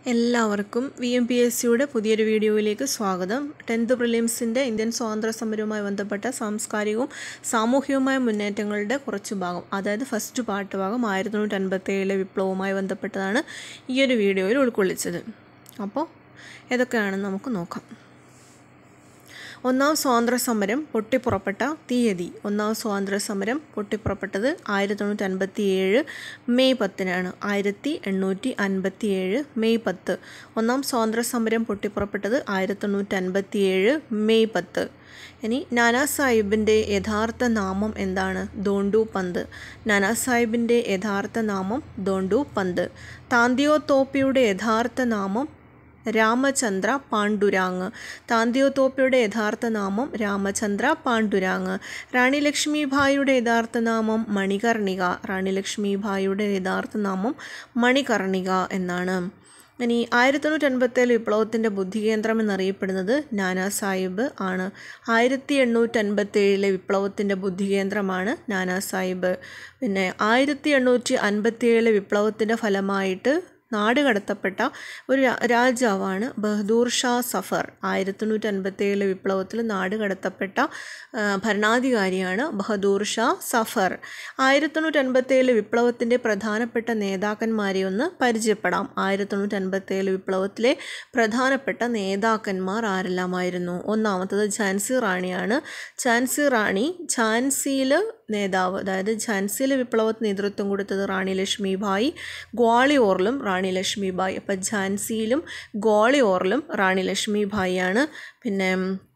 എല്ലാവർക്കും V M P S സിയുടെ പുതിയൊരു വീഡിയോയിലേക്ക് സ്വാഗതം ടെൻത്ത് പ്രിലിംസിൻ്റെ ഇന്ത്യൻ സ്വാതന്ത്ര്യ സമരവുമായി ബന്ധപ്പെട്ട സാംസ്കാരികവും സാമൂഹികവുമായ മുന്നേറ്റങ്ങളുടെ കുറച്ച് ഭാഗം അതായത് ഫസ്റ്റ് പാർട്ട് ഭാഗം ആയിരത്തി തൊണ്ണൂറ്റി അൻപത്തേഴിലെ വിപ്ലവവുമായി ബന്ധപ്പെട്ടതാണ് ഈ ഒരു വീഡിയോയിൽ ഉൾക്കൊള്ളിച്ചത് അപ്പോൾ ഏതൊക്കെയാണെന്ന് നമുക്ക് നോക്കാം ഒന്നാം സ്വാതന്ത്ര്യ സമരം പൊട്ടിപ്പുറപ്പെട്ട തീയതി ഒന്നാം സ്വാതന്ത്ര്യ സമരം പൊട്ടിപ്പുറപ്പെട്ടത് ആയിരത്തി തൊണ്ണൂറ്റി അൻപത്തി ഏഴ് മെയ് പത്തിനാണ് ആയിരത്തി എണ്ണൂറ്റി അൻപത്തി ഏഴ് മെയ് പത്ത് ഒന്നാം സ്വാതന്ത്ര്യ സമരം പൊട്ടിപ്പുറപ്പെട്ടത് ആയിരത്തി തൊണ്ണൂറ്റി അൻപത്തി ഏഴ് മെയ് പത്ത് ഇനി നാനാ സാഹിബിൻ്റെ യഥാർത്ഥ നാമം എന്താണ് ദോണ്ടു പന്ത് നാനാ സാഹിബിൻ്റെ യഥാർത്ഥ നാമം ദോണ്ടു പന്ത് താന്തിയോ തോപ്പിയുടെ യഥാർത്ഥ നാമം രാമചന്ദ്ര പാണ്ഡുരാങ് താന്തിയോത്തോപ്പയുടെ യഥാർത്ഥ നാമം രാമചന്ദ്ര പാണ്ഡുരാങ് റാണി ലക്ഷ്മിഭായിയുടെ യഥാർത്ഥ നാമം മണികർണിക റാണി ലക്ഷ്മിഭായിയുടെ യഥാർത്ഥ നാമം മണികർണിക എന്നാണ് ഇനി ആയിരത്തി തൊണ്ണൂറ്റി അൻപത്തേഴ് വിപ്ലവത്തിൻ്റെ ബുദ്ധികേന്ദ്രം എന്നറിയപ്പെടുന്നത് നാനാ സാഹിബ് ആണ് ആയിരത്തി എണ്ണൂറ്റി അൻപത്തേഴിലെ വിപ്ലവത്തിൻ്റെ ബുദ്ധികേന്ദ്രമാണ് നാനാ സാഹിബ് പിന്നെ ആയിരത്തി എണ്ണൂറ്റി അൻപത്തിയേഴിലെ വിപ്ലവത്തിൻ്റെ ഫലമായിട്ട് നാട് കടത്തപ്പെട്ട ഒരു രാജാവാണ് ബഹദൂർ ഷാ സഫർ ആയിരത്തി തൊണ്ണൂറ്റി അൻപത്തേഴിലെ വിപ്ലവത്തിൽ നാട് കടത്തപ്പെട്ട ഭരണാധികാരിയാണ് ബഹദൂർ ഷാ സഫർ ആയിരത്തി തൊണ്ണൂറ്റി അൻപത്തേഴിലെ വിപ്ലവത്തിൻ്റെ പ്രധാനപ്പെട്ട നേതാക്കന്മാരെ ഒന്ന് പരിചയപ്പെടാം ആയിരത്തി തൊണ്ണൂറ്റി അൻപത്തേഴിലെ വിപ്ലവത്തിലെ പ്രധാനപ്പെട്ട നേതാക്കന്മാർ ആരെല്ലാമായിരുന്നു ഒന്നാമത്തത് ഝാൻസി റാണിയാണ് ഝാൻസി റാണി ഝാൻസിയിൽ നേതാവ് അതായത് ഝാൻസിയിലെ വിപ്ലവത്തിന് നേതൃത്വം കൊടുത്തത് റാണി ലക്ഷ്മിഭായി ഗ്വാളിയോറിലും റാണി ലക്ഷ്മിഭായ് അപ്പം ഝാൻസിയിലും ഗ്വാളിയോറിലും റാണി ലക്ഷ്മിഭായിയാണ് പിന്നെ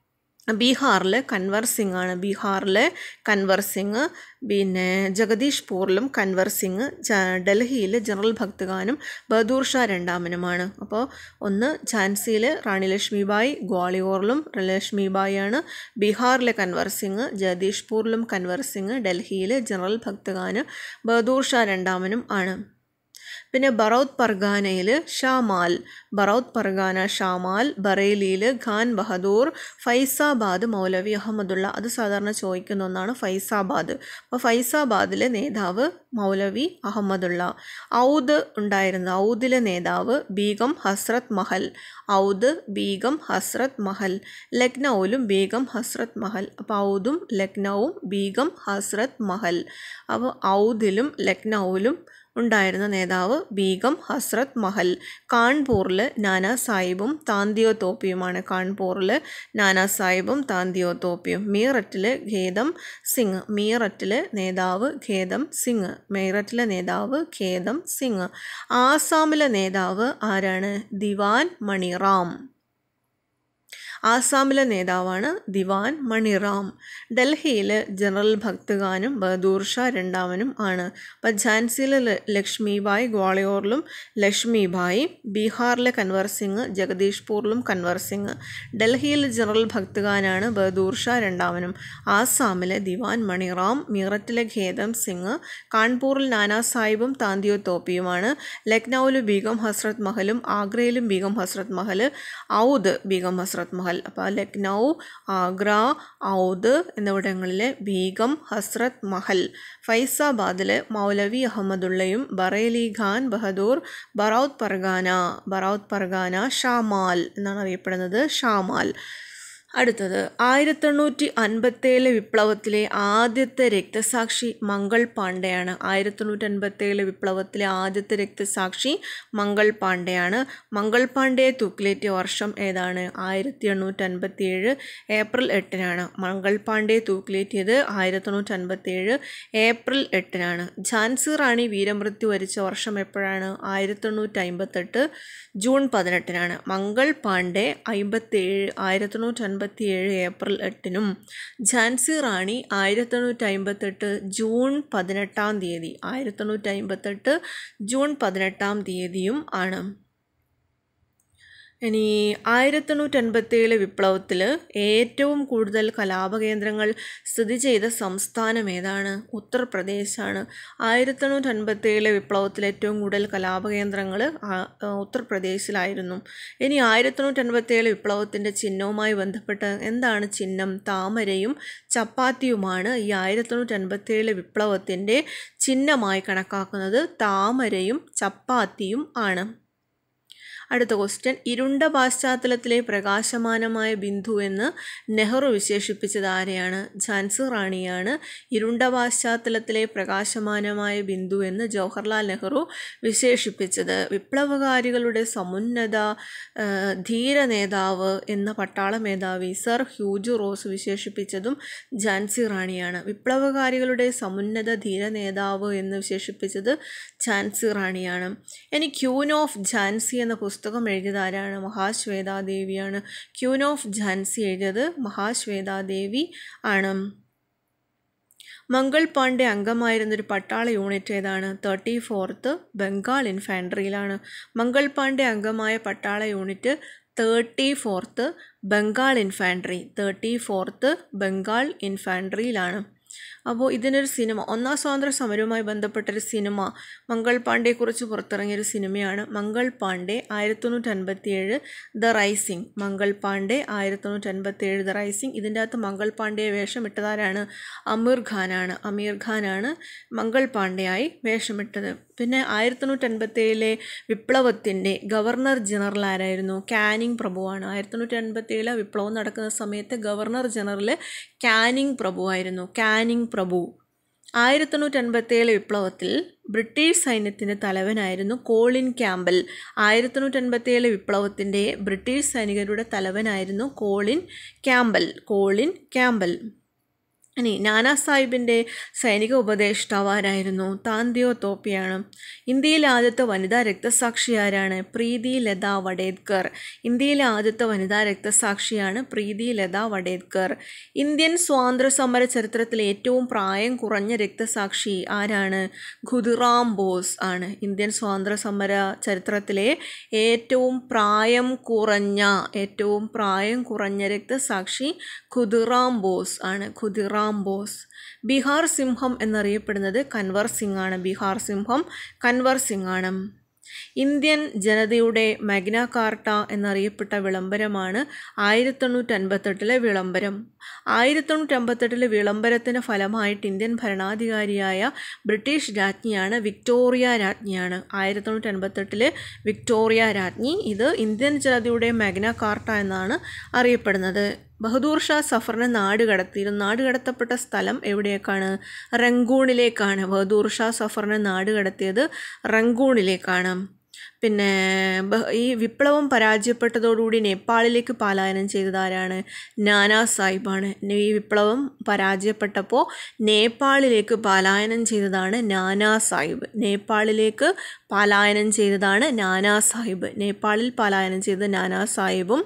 ബീഹാറിൽ കൻവർ സിംഗ് ആണ് ബീഹാറിലെ കൻവർ സിംഗ് പിന്നെ ജഗദീഷ്പൂറിലും കൻവർ സിംഗ് ഡൽഹിയിൽ ജനറൽ ഭക്തഖാനും ബഹദൂർ ഷാ രണ്ടാമനുമാണ് അപ്പോൾ ഒന്ന് ഝാൻസിയിൽ റാണി ലക്ഷ്മിബായി ഗ്വാളിയോറിലും ലക്ഷ്മിബായി ആണ് ബീഹാറിലെ കൻവർ സിംഗ് ജഗദീഷ്പൂറിലും കൻവർ സിംഗ് ഡൽഹിയിൽ ജനറൽ ഭക്തഖാന് ബഹദൂർ ഷാ രണ്ടാമനും ആണ് പിന്നെ ബറൌത്ത് പർഗാനയിൽ ഷാമാൽ ബറൌത്ത് പർഗാന ഷാമാൽ ബറേലിയിൽ ഖാൻ ബഹദൂർ ഫൈസാബാദ് മൗലവി അഹമ്മദുള്ള അത് സാധാരണ ചോദിക്കുന്ന ഒന്നാണ് ഫൈസാബാദ് അപ്പോൾ ഫൈസാബാദിലെ നേതാവ് മൗലവി അഹമ്മദുള്ള ഔദ് ഉണ്ടായിരുന്ന ഔദിലെ നേതാവ് ബീഗം ഹസ്രത് മഹൽ ഔദ് ബീഗം ഹസ്രത് മഹൽ ലക്നൌവിലും ബീഗം ഹസ്രത് മഹൽ അപ്പോൾ ഔദും ലക്നൌവും ബീഗം ഹസ്രത് മഹൽ അപ്പോൾ ഔദിലും ലക്നൌവിലും ഉണ്ടായിരുന്ന നേതാവ് ബീഗം ഹസ്രത് മഹൽ കാൺപൂറിൽ നാനാ സാഹിബും താന്തിയോ തോപ്പിയുമാണ് കാൺപൂറിൽ നാനാ സാഹിബും താന്തിയോ തോപ്പിയും മീററ്റിലെ ഖേദം സിംഗ് മീററ്റിലെ നേതാവ് ഖേദം സിംഗ് മീററ്റിലെ നേതാവ് ഖേദം സിംഗ് ആസാമിലെ നേതാവ് ആരാണ് ദിവാൻ മണിറാം ആസാമിലെ നേതാവാണ് ദിവാൻ മണിറാം ഡൽഹിയിൽ ജനറൽ ഭക്തഖാനും ബഹദൂർ ഷാ രണ്ടാമനും ആണ് അപ്പം ഝാൻസിയിലെ ലക്ഷ്മിബായി ഗ്വാളിയോറിലും ലക്ഷ്മിബായി ബീഹാറിലെ കൻവർ സിംഗ് ജഗദീഷ്പൂറിലും കൻവർ സിംഗ് ഡൽഹിയിൽ ജനറൽ ഭക്തഖാനാണ് ബഹദൂർ ഷാ രണ്ടാമനും ആസാമിലെ ദിവാൻ മണിറാം മീററ്റിലെ ഖേദം സിംഗ് കാൺപൂറിൽ നാനാ സാഹിബും താന്തിയോ തോപ്പിയുമാണ് ലക്നൌവിൽ ബീഗം ഹസ്രത് മഹലും ആഗ്രയിലും ബീഗം ഹസ്രത് മഹൽ ഔദ് ബീഗം ഹസ്രത് മഹൽ അപ്പോൾ ലക്നൗ ആഗ്ര ഔദ് എന്നിവിടങ്ങളിലെ ബീഗം ഹസ്രത് മഹൽ ഫൈസാബാദിലെ മൗലവി അഹമ്മദുള്ളയും ബറേലി ഖാൻ ബഹദൂർ ബറൌത്ത് പർഗാന ബറൌത്ത് പർഗാന ഷാമാൽ എന്നാണ് അറിയപ്പെടുന്നത് ഷാമാൽ അടുത്തത് ആയിരത്തി എണ്ണൂറ്റി അൻപത്തേഴിലെ വിപ്ലവത്തിലെ ആദ്യത്തെ രക്തസാക്ഷി മംഗൾ പാണ്ഡെയാണ് ആയിരത്തി എണ്ണൂറ്റി അൻപത്തേഴിലെ വിപ്ലവത്തിലെ ആദ്യത്തെ രക്തസാക്ഷി മംഗൾ പാണ്ഡെയാണ് മംഗൾ പാണ്ഡെയെ തൂക്കിലേറ്റിയ വർഷം ഏതാണ് ആയിരത്തി എണ്ണൂറ്റി അൻപത്തി ഏഴ് ഏപ്രിൽ എട്ടിനാണ് മംഗൾ പാണ്ഡെയെ തൂക്കിലേറ്റിയത് ആയിരത്തി എണ്ണൂറ്റി അൻപത്തേഴ് ഏപ്രിൽ എട്ടിനാണ് ഝാൻസി റാണി വീരമൃത്യു വരിച്ച വർഷം എപ്പോഴാണ് ആയിരത്തി എണ്ണൂറ്റി അമ്പത്തെട്ട് ജൂൺ പതിനെട്ടിനാണ് മംഗൾ പാണ്ഡെ അമ്പത്തേഴ് ആയിരത്തി എണ്ണൂറ്റി അൻപത്തി ഏഴ് ഏപ്രിൽ എട്ടിനും ഝാൻസി റാണി ആയിരത്തി എണ്ണൂറ്റി അമ്പത്തെട്ട് ജൂൺ പതിനെട്ടാം തീയതി ആയിരത്തി എണ്ണൂറ്റി അമ്പത്തെട്ട് ജൂൺ പതിനെട്ടാം തീയതിയും ആണ് ഇനി ആയിരത്തി എണ്ണൂറ്റി അൻപത്തേഴിലെ വിപ്ലവത്തിൽ ഏറ്റവും കൂടുതൽ കലാപകേന്ദ്രങ്ങൾ സ്ഥിതി ചെയ്ത സംസ്ഥാനം ഏതാണ് ഉത്തർപ്രദേശാണ് ആയിരത്തി എണ്ണൂറ്റി അൻപത്തേഴിലെ വിപ്ലവത്തിൽ ഏറ്റവും കൂടുതൽ കലാപകേന്ദ്രങ്ങൾ ഉത്തർപ്രദേശിലായിരുന്നു ഇനി ആയിരത്തി എണ്ണൂറ്റി അൻപത്തേഴ് വിപ്ലവത്തിൻ്റെ ചിഹ്നവുമായി ബന്ധപ്പെട്ട് എന്താണ് ചിഹ്നം താമരയും ചപ്പാത്തിയുമാണ് ഈ ആയിരത്തി എണ്ണൂറ്റി അൻപത്തേഴിലെ വിപ്ലവത്തിൻ്റെ ചിഹ്നമായി കണക്കാക്കുന്നത് താമരയും ചപ്പാത്തിയും ആണ് അടുത്ത ക്വസ്റ്റ്യൻ ഇരുണ്ട പശ്ചാത്തലത്തിലെ പ്രകാശമാനമായ ബിന്ദു എന്ന് നെഹ്റു വിശേഷിപ്പിച്ചത് ആരെയാണ് ഝാൻസി റാണിയാണ് ഇരുണ്ട പശ്ചാത്തലത്തിലെ പ്രകാശമാനമായ ബിന്ദു എന്ന് ജവഹർലാൽ നെഹ്റു വിശേഷിപ്പിച്ചത് വിപ്ലവകാരികളുടെ സമുന്നത ആ, ധീര നേതാവ് എന്ന പട്ടാള മേധാവി സർ ഹ്യൂജ് റോസ് വിശേഷിപ്പിച്ചതും ഝാൻസി റാണിയാണ് വിപ്ലവകാരികളുടെ സമുന്നത ധീര നേതാവ് എന്ന് വിശേഷിപ്പിച്ചത് ഝാൻസി റാണിയാണ് ഇനി ക്യൂൻ ഓഫ് ഝാൻസി എന്ന പുസ്തകം എഴുതിയത് ആരാണ് മഹാശ്വേതാദേവിയാണ് ക്യൂൻ ഓഫ് ഝാൻസി എഴുതിയത് മഹാശ്വേതാദേവി ആണ് മംഗൾ പാണ്ഡെ അംഗമായിരുന്നൊരു പട്ടാള യൂണിറ്റ് ഏതാണ് തേർട്ടി ഫോർത്ത് ബംഗാൾ ഇൻഫാൻട്രിയിലാണ് മംഗൾ പാണ്ഡെ അംഗമായ പട്ടാള unit thirty fourth Bengal infantry thirty fourth Bengal ഇൻഫാൻട്രിയിലാണ് അപ്പോൾ ഇതിനൊരു സിനിമ ഒന്നാം സ്വാതന്ത്ര്യ സമരവുമായി ബന്ധപ്പെട്ടൊരു സിനിമ മംഗൾ പാണ്ഡെയെക്കുറിച്ച് പുറത്തിറങ്ങിയൊരു സിനിമയാണ് മംഗൾ പാണ്ഡെ ആയിരത്തി തൊണ്ണൂറ്റി അൻപത്തി ഏഴ് ദ റൈസിംഗ് മംഗൾ പാണ്ഡെ ആയിരത്തി തൊണ്ണൂറ്റി അൻപത്തി ഏഴ് ദ റൈസിംഗ് ഇതിൻ്റെ അകത്ത് മംഗൾ പാണ്ഡെയെ വേഷമിട്ടതാരാണ് അമീർ ഖാനാണ് അമീർ ഖാനാണ് മംഗൾ പാണ്ഡെയായി വേഷമിട്ടത് പിന്നെ ആയിരത്തി തൊണ്ണൂറ്റി അൻപത്തി ഏഴിലെ വിപ്ലവത്തിൻ്റെ ഗവർണർ ജനറൽ ആരായിരുന്നു കാനിങ് പ്രഭുവാണ് ആയിരത്തി തൊണ്ണൂറ്റി അൻപത്തി ഏഴിലെ വിപ്ലവം നടക്കുന്ന സമയത്ത് ഗവർണർ ജനറൽ കാനിങ് പ്രഭുവായിരുന്നു കാനിങ് പ്രഭു ആയിരത്തി തൊണ്ണൂറ്റി അൻപത്തി ഏഴ് വിപ്ലവത്തിൽ ബ്രിട്ടീഷ് സൈന്യത്തിൻ്റെ തലവനായിരുന്നു കോളിൻ ക്യാമ്പൽ ആയിരത്തി തൊണ്ണൂറ്റി അൻപത്തി ഏഴ് വിപ്ലവത്തിൻ്റെ ബ്രിട്ടീഷ് സൈനികരുടെ തലവനായിരുന്നു കോളിൻ ക്യാമ്പൽ കോളിൻ ക്യാമ്പൽ ഇനി നാനാ സാഹിബിൻ്റെ സൈനിക ഉപദേഷ്ടാവ് ആരായിരുന്നു താന്തിയോ തോപ്പിയാണ് ഇന്ത്യയിലെ ആദ്യത്തെ വനിതാ രക്തസാക്ഷി ആരാണ് പ്രീതി ലത വഡേദ്കർ ഇന്ത്യയിലെ ആദ്യത്തെ വനിതാ രക്തസാക്ഷിയാണ് പ്രീതി ലത വഡേദ്കർ ഇന്ത്യൻ സ്വാതന്ത്ര്യ സമര ചരിത്രത്തിലെ ഏറ്റവും പ്രായം കുറഞ്ഞ രക്തസാക്ഷി ആരാണ് ഖുദിറാം ബോസ് ആണ് ഇന്ത്യൻ സ്വാതന്ത്ര്യ സമര ചരിത്രത്തിലെ ഏറ്റവും പ്രായം കുറഞ്ഞ ഏറ്റവും പ്രായം കുറഞ്ഞ രക്തസാക്ഷി ഖുദിറാം ബോസ് ആണ് ഖുദിറാം ബോസ് ബീഹാർ സിംഹം എന്നറിയപ്പെടുന്നത് കൻവർ സിംഗ് ആണ് ബീഹാർ സിംഹം കൻവർ സിംഗ് ആണ് ഇന്ത്യൻ ജനതയുടെ മഗ്ന കാർട്ട എന്നറിയപ്പെട്ട വിളംബരമാണ് ആയിരത്തി തൊണ്ണൂറ്റി അൻപത്തെട്ടിലെ വിളംബരം ആയിരത്തി തൊണ്ണൂറ്റി അമ്പത്തെട്ടിലെ വിളംബരത്തിന് ഫലമായിട്ട് ഇന്ത്യൻ ഭരണാധികാരിയായ ബ്രിട്ടീഷ് രാജ്ഞിയാണ് വിക്ടോറിയ രാജ്ഞിയാണ് ആയിരത്തി തൊണ്ണൂറ്റി അൻപത്തെട്ടിലെ വിക്ടോറിയ രാജ്ഞി ഇത് ഇന്ത്യൻ ജനതയുടെ മഗ്ന കാർട്ട എന്നാണ് അറിയപ്പെടുന്നത് ബഹദൂർ ഷാ സഫറിനെ നാട് കടത്തിയിരുന്നു നാട് കടത്തപ്പെട്ട സ്ഥലം എവിടേക്കാണ് റംഗൂണിലേക്കാണ് ബഹദൂർ ഷാ സഫറിനെ നാട് കടത്തിയത് റംഗൂണിലേക്കാണ് പിന്നെ ബഹ- ഈ വിപ്ലവം പരാജയപ്പെട്ടതോടുകൂടി നേപ്പാളിലേക്ക് പലായനം ചെയ്തത് ആരാണ് നാനാ സാഹിബാണ് ഈ വിപ്ലവം പരാജയപ്പെട്ടപ്പോൾ നേപ്പാളിലേക്ക് പലായനം ചെയ്തതാണ് നാനാ സാഹിബ് നേപ്പാളിലേക്ക് പലായനം ചെയ്തതാണ് നാനാ സാഹിബ് നേപ്പാളിൽ പലായനം ചെയ്തത് നാനാ സാഹിബും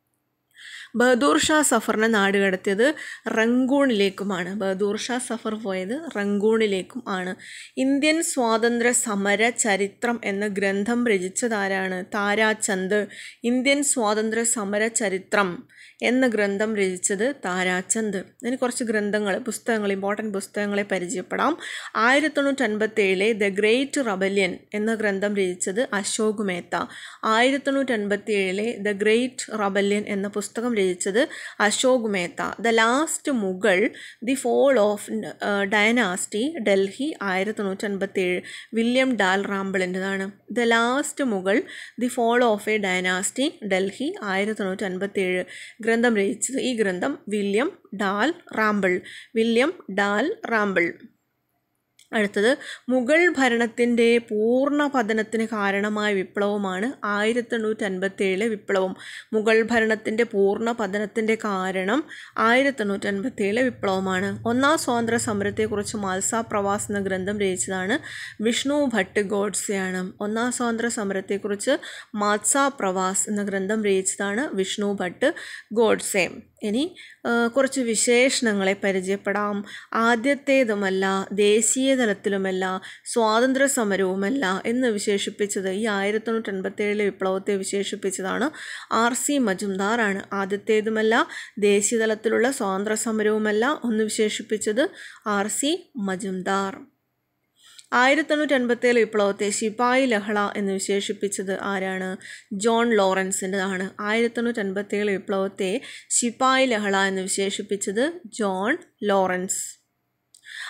ബഹദൂർ ഷാ സഫറിനെ നാട് കടത്തിയത് റംഗൂണിലേക്കുമാണ് ബഹദൂർ ഷാ സഫർ പോയത് റംഗൂണിലേക്കും ആണ് ഇന്ത്യൻ സ്വാതന്ത്ര്യ സമര ചരിത്രം എന്ന ഗ്രന്ഥം രചിച്ചതാരാണ് താരാചന്ദ് ഇന്ത്യൻ സ്വാതന്ത്ര്യ സമര ചരിത്രം എന്ന ഗ്രന്ഥം രചിച്ചത് താരാചന്ദ് ഇതിന് കുറച്ച് ഗ്രന്ഥങ്ങൾ പുസ്തകങ്ങൾ ഇമ്പോർട്ടൻറ്റ് പുസ്തകങ്ങളെ പരിചയപ്പെടാം ആയിരത്തി തൊണ്ണൂറ്റി അൻപത്തി ഏഴിലെ ദ ഗ്രേറ്റ് റബല്യൻ എന്ന ഗ്രന്ഥം രചിച്ചത് അശോക് മേത്ത ആയിരത്തി തൊണ്ണൂറ്റി അൻപത്തി ഏഴിലെ ദ ഗ്രേറ്റ് റബല്യൻ എന്ന പുസ്തകം രചിച്ചത് Ashok Mehta the last Mughal the fall of dynasty Delhi ആയിരത്തി തൊണ്ണൂറ്റി അൻപത്തി ഏഴ് വില്യം ഡാൽ റാമ്പിളിൻ്റെതാണ് the last Mughal the fall of a dynasty Delhi ആയിരത്തി തൊണ്ണൂറ്റി അൻപത്തി ഏഴ് ഗ്രന്ഥം രചിച്ചത് ഈ ഗ്രന്ഥം William Dalrymple William Dalrymple അടുത്തത് മുഗൾ ഭരണത്തിൻ്റെ പൂർണ്ണ പതനത്തിന് കാരണമായ വിപ്ലവമാണ് ആയിരത്തി എണ്ണൂറ്റി അൻപത്തി ഏഴിലെ വിപ്ലവം മുഗൾ ഭരണത്തിൻ്റെ പൂർണ്ണ പതനത്തിൻ്റെ കാരണം ആയിരത്തി എണ്ണൂറ്റി അൻപത്തി ഏഴിലെ വിപ്ലവമാണ് ഒന്നാം സ്വാതന്ത്ര്യ സമരത്തെക്കുറിച്ച് മാൽസ പ്രവാസ് എന്ന ഗ്രന്ഥം രചിച്ചതാണ് വിഷ്ണു ഭട്ട് ഗോഡ്സെയാണ് ഒന്നാം സ്വാതന്ത്ര്യ സമരത്തെക്കുറിച്ച് മാത്സ പ്രവാസ് എന്ന ഗ്രന്ഥം രചിച്ചതാണ് വിഷ്ണു ഭട്ട് ഗോഡ്സെ ഇനി ആ, കുറച്ച് വിശേഷണങ്ങളെ പരിചയപ്പെടാം ആദ്യത്തേതുമല്ല ദേശീയ തലത്തിലുമല്ല സ്വാതന്ത്ര്യ സമരവുമല്ല എന്ന് വിശേഷിപ്പിച്ചത് ഈ ആയിരത്തി തൊണ്ണൂറ്റി അൻപത്തേഴിലെ വിപ്ലവത്തെ വിശേഷിപ്പിച്ചതാണ് ആർ സി മജുംദാറാണ് ആദ്യത്തേതുമല്ല ദേശീയ തലത്തിലുള്ള സ്വാതന്ത്ര്യ സമരവുമല്ല എന്ന് വിശേഷിപ്പിച്ചത് ആർ സി മജുംദാർ ആയിരത്തി തൊണ്ണൂറ്റി അൻപത്തേഴ് വിപ്ലവത്തെ ശിപായി ലഹള എന്ന് വിശേഷിപ്പിച്ചത് ആരാണ് ജോൺ ലോറൻസിൻ്റെതാണ് ആയിരത്തി തൊണ്ണൂറ്റി അൻപത്തേഴ് വിപ്ലവത്തെ ശിപായി ലഹള എന്ന് വിശേഷിപ്പിച്ചത് ജോൺ ലോറൻസ്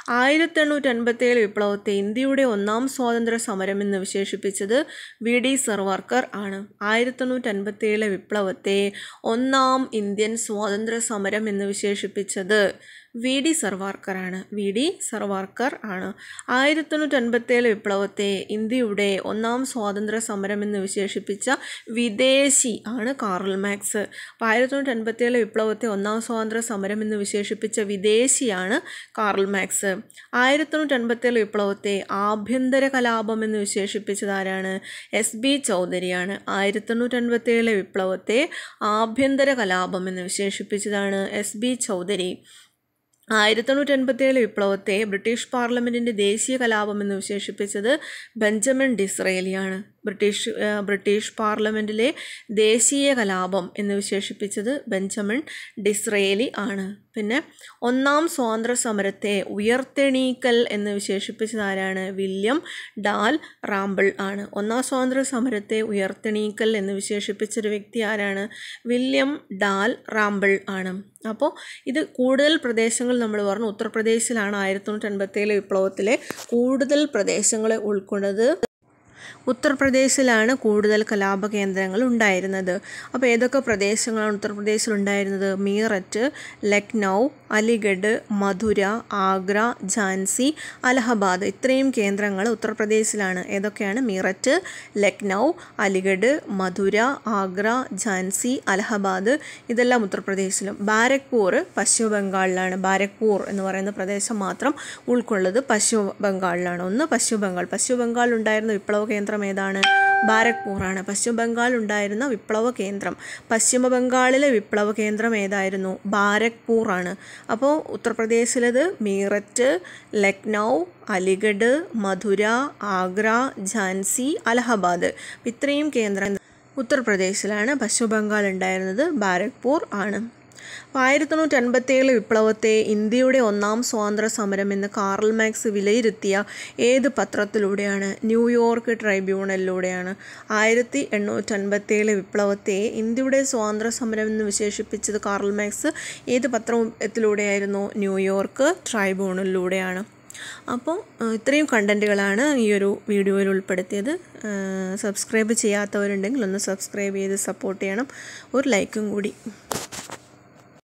ആയിരത്തി എണ്ണൂറ്റി അൻപത്തേഴ് വിപ്ലവത്തെ ഇന്ത്യയുടെ ഒന്നാം സ്വാതന്ത്ര്യ സമരം എന്ന് വിശേഷിപ്പിച്ചത് വി ഡി സർവാർക്കർ ആണ് ആയിരത്തി എണ്ണൂറ്റി അൻപത്തേഴിലെ വിപ്ലവത്തെ ഒന്നാം ഇന്ത്യൻ സ്വാതന്ത്ര്യ സമരം എന്ന് വിശേഷിപ്പിച്ചത് വി ഡി സർവാർക്കറാണ് വി ഡി സർവാർക്കർ ആണ് ആയിരത്തി തൊണ്ണൂറ്റി അൻപത്തേഴ് വിപ്ലവത്തെ ഇന്ത്യയുടെ ഒന്നാം സ്വാതന്ത്ര്യ സമരം എന്ന് വിശേഷിപ്പിച്ച വിദേശി ആണ് കാറൽ മാക്സ് അപ്പോൾ ആയിരത്തി തൊണ്ണൂറ്റി അൻപത്തേഴ് വിപ്ലവത്തെ ഒന്നാം സ്വാതന്ത്ര്യ സമരം എന്ന് വിശേഷിപ്പിച്ച വിദേശിയാണ് കാറൽ മാക്സ് ആയിരത്തി തൊണ്ണൂറ്റി അൻപത്തേഴ് വിപ്ലവത്തെ ആഭ്യന്തര കലാപം എന്ന് വിശേഷിപ്പിച്ചത് ആരാണ് എസ് ബി ചൗധരിയാണ് ആയിരത്തി തൊണ്ണൂറ്റി അൻപത്തേഴിലെ വിപ്ലവത്തെ ആഭ്യന്തര കലാപം എന്ന് വിശേഷിപ്പിച്ചതാണ് എസ് ബി ചൗധരി ആയിരത്തി തൊണ്ണൂറ്റി എൺപത്തിയേഴ് വിപ്ലവത്തെ ബ്രിട്ടീഷ് പാർലമെൻറ്റിൻ്റെ ദേശീയ കലാപം എന്ന് വിശേഷിപ്പിച്ചത് ബെഞ്ചമിൻ ഡിസ്രേലിയാണ് ബ്രിട്ടീഷ് ബ്രിട്ടീഷ് പാർലമെൻറ്റിലെ ദേശീയ കലാപം എന്ന് വിശേഷിപ്പിച്ചത് ബെഞ്ചമിൻ ഡിസ്രേലി ആണ് പിന്നെ ഒന്നാം സ്വാതന്ത്ര്യ സമരത്തെ ഉയർത്തെണീക്കൽ എന്ന് വിശേഷിപ്പിച്ചത് ആരാണ് വില്യം ഡാൽ റാമ്പിൾ ആണ് ഒന്നാം സ്വാതന്ത്ര്യ സമരത്തെ ഉയർത്തെണീക്കൽ എന്ന് വിശേഷിപ്പിച്ചൊരു വ്യക്തി ആരാണ് വില്യം ഡാൽ റാമ്പിൾ ആണ് അപ്പോൾ ഇത് കൂടുതൽ പ്രദേശങ്ങൾ നമ്മൾ പറഞ്ഞു ഉത്തർപ്രദേശിലാണ് ആയിരത്തി തൊണ്ണൂറ്റി എൺപത്തേഴ് വിപ്ലവത്തിലെ കൂടുതൽ പ്രദേശങ്ങളെ ഉൾക്കൊണ്ടത് ഉത്തർപ്രദേശിലാണ് കൂടുതൽ കലാപ കേന്ദ്രങ്ങൾ ഉണ്ടായിരുന്നത് അപ്പോൾ ഏതൊക്കെ പ്രദേശങ്ങളാണ് ഉത്തർപ്രദേശിൽ ഉണ്ടായിരുന്നത് മീററ്റ് ലക്നൗ അലിഗഡ് മധുര ആഗ്ര ഝാൻസി അലഹബാദ് ഇത്രയും കേന്ദ്രങ്ങൾ ഉത്തർപ്രദേശിലാണ് ഏതൊക്കെയാണ് മീററ്റ് ലക്നൗ അലിഗഡ് മധുര ആഗ്ര ഝാൻസി അലഹബാദ് ഇതെല്ലാം ഉത്തർപ്രദേശിലും ബാരക്പൂർ പശ്ചിമ ബംഗാളിലാണ് ബാരക്പൂർ എന്ന് പറയുന്ന പ്രദേശം മാത്രം ഉൾക്കൊള്ളത് പശ്ചിമ ബംഗാളിലാണ് ഒന്ന് പശ്ചിമ ബംഗാൾ പശ്ചിമ ബംഗാളിൽ ഉണ്ടായിരുന്ന വിപ്ലവ കേന്ദ്രം ഏതാണ് ബാരക്പൂറാണ് പശ്ചിമ ബംഗാൾ ഉണ്ടായിരുന്ന വിപ്ലവ കേന്ദ്രം പശ്ചിമ ബംഗാളിലെ വിപ്ലവ കേന്ദ്രം ഏതായിരുന്നു ബാരക്പൂർ ആണ് അപ്പോൾ ഉത്തർപ്രദേശിലത് മീററ്റ് ലക്നൗ അലിഗഡ് മധുര ആഗ്ര ഝാൻസി അലഹബാദ് ഇത്രയും കേന്ദ്രം ഉത്തർപ്രദേശിലാണ് പശ്ചിമ ബംഗാൾ ഉണ്ടായിരുന്നത് ബാരക്പൂർ ആണ് അപ്പോൾ ആയിരത്തി തൊണ്ണൂറ്റി അൻപത്തേഴ് വിപ്ലവത്തെ ഇന്ത്യയുടെ ഒന്നാം സ്വാതന്ത്ര്യ സമരം എന്ന് കാറൽ മാക്സ് വിലയിരുത്തിയ ഏത് പത്രത്തിലൂടെയാണ് ന്യൂയോർക്ക് ട്രൈബ്യൂണലിലൂടെയാണ് ആയിരത്തി എണ്ണൂറ്റി അൻപത്തേഴ് വിപ്ലവത്തെ ഇന്ത്യയുടെ സ്വാതന്ത്ര്യ സമരം എന്ന് വിശേഷിപ്പിച്ചത് കാറൽ മാക്സ് ഏത് പത്രത്തിലൂടെയായിരുന്നു ന്യൂയോർക്ക് ട്രൈബ്യൂണലിലൂടെയാണ് അപ്പോൾ ഇത്രയും കണ്ടൻറ്റുകളാണ് ഈ ഒരു വീഡിയോയിൽ ഉൾപ്പെടുത്തിയത് സബ്സ്ക്രൈബ് ചെയ്യാത്തവരുണ്ടെങ്കിൽ ഒന്ന് സബ്സ്ക്രൈബ് ചെയ്ത് സപ്പോർട്ട് ചെയ്യണം ഒരു ലൈക്കും കൂടി